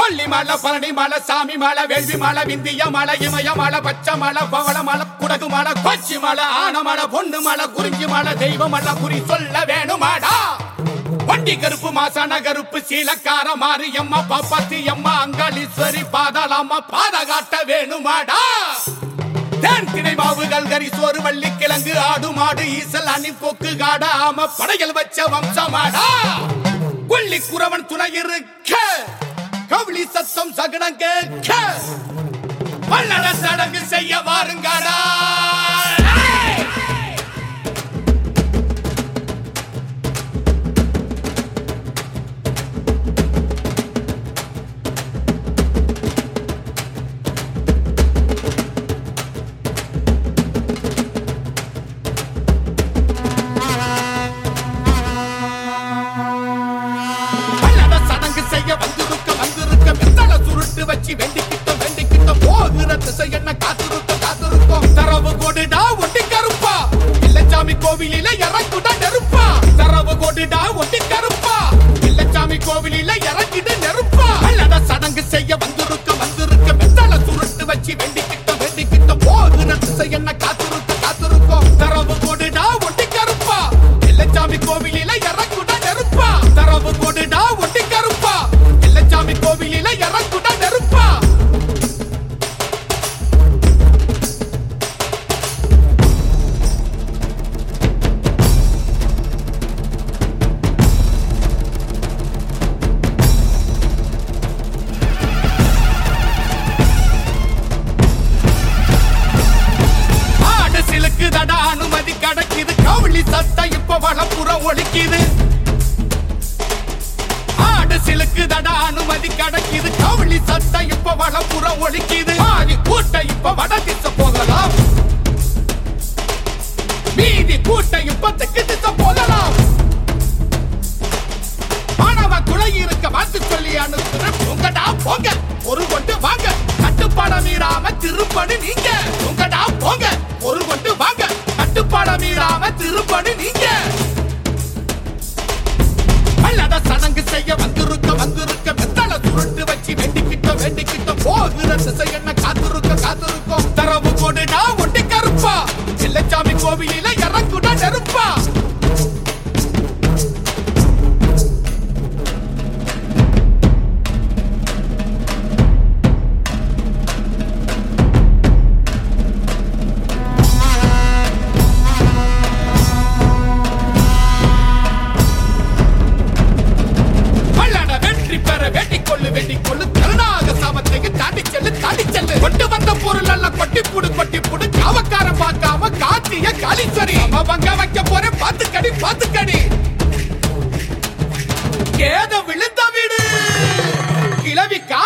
கொல்லி மலை பழனி மலை சாமி மலை வேள்வி மலை விந்திய மலை இமய மலை பச்சை மலை பவள மலை குடகு மலை கொச்சி மலை ஆன மலை பொண்ணு மலை குறிஞ்சி மலை தெய்வ மலை குறி சொல்ல வேணுமாடா வண்டி கருப்பு மாசான கருப்பு சீலக்கார மாரியம்மா பாப்பாத்தி அம்மா அங்காளீஸ்வரி பாதாளம்மா பாத காட்ட வேணுமாடா தேன் திணை மாவுகள் கரி சோறு வள்ளி கிழங்கு ஆடு மாடு ஈசல் அணி கொக்கு காட ஆம படையல் வச்ச வம்சமாடா கொல்லி குறவன் துணை இருக்க கவுளி சத்தம் சகனம் கேட்க பல்லட சடங்கு செய்ய வாருங்கடா ஏய்! பல்லவ சடங்கு செய்ய வந்திருக்க வந்திருக்க வெத்தல சுருட்டு வச்சு வெண்டிக்கிட்ட வெண்டிக்கிட்ட போகிற திசை என்ன காத்திருக்க காத்திருக்கோம் தரவு கொடுடா ஒட்டி கருப்பா இல்லச்சாமி கோவிலில இறங்குடா நெருப்பா தரவு கொடுடா ஒட்டி கருப்பா இல்லச்சாமி கோவிலில இறங்கிடு நெருப்பா பல்லவ சடங்கு செய்ய வந்திருக்க வந்திருக்க வெத்தல சுருட்டு வச்சு வெண்டிக்கிட்ட வெண்டிக்கிட்ட போகிற திசை என்ன காத்திருக்க காத்திருக்கோம் தரவு கொடுடா ஒட்டி கருப்பா இல்லச்சாமி கோவிலில இறங்குடா நெருப்பா தரவு கொடுடா ஒட்டி கருப்பா இல்லச்சாமி கோவிலில இறங்குடா நெருப்பா ஆடு சிலுக்கு தட அனுமதி கிடைக்குது கவுளி சத்த இப்ப வளப்புறம் ஒழிக்குது ஆடு சிலுக்கு தட அனுமதி கிடைக்குது கவுளி சத்த இப்ப வளப்புறம் ஒழிக்குது ஆதி கூட்ட இப்ப வட திசை போகலாம் மீதி கூட்ட இப்ப தெற்கு திசை போகலாம் மாணவ குலை இருக்க வாழ்த்து சொல்லி அனுப்புறேன் உங்கடா போங்க ஒரு கொண்டு வாங்க கட்டுப்பாட மீறாம திருப்பணி நீங்க உங்கடா போங்க ஒரு கொண்டு வாங்க கட்டுப்பாட மீறாம திருப்பணி நீங்க பல்லட சடங்கு செய்ய வந்திருக்க வந்திருக்க வெத்தல சுருட்டு வச்சு வேண்டிக்கிட்ட வேண்டிக்கிட்ட போகிற திசை என்ன காத்திருக்க காத்திருக்கோம் தரவு கொடுடா ஒட்டி கருப்பா சில்லச்சாமி கோவிலில இறங்குடா நெருப்பா பல்லட வெற்றி பெற வேண்டிக் கொள்ளு வேண்டிக் கொள்ளு கருணாக சாமத்தையும் தாண்டி செல்லு தாண்டி செல்லு கொண்டு வந்த பொருள் எல்லாம் கொட்டி புடு கொட்டி புடு காவக்காரன் பார்க்காம காத்திய காளீஸ்வரி அவங்க வைக்க போறேன் பார்த்து கடி பார்த்து கடி கேத விழுந்த வீடு கிளவி கா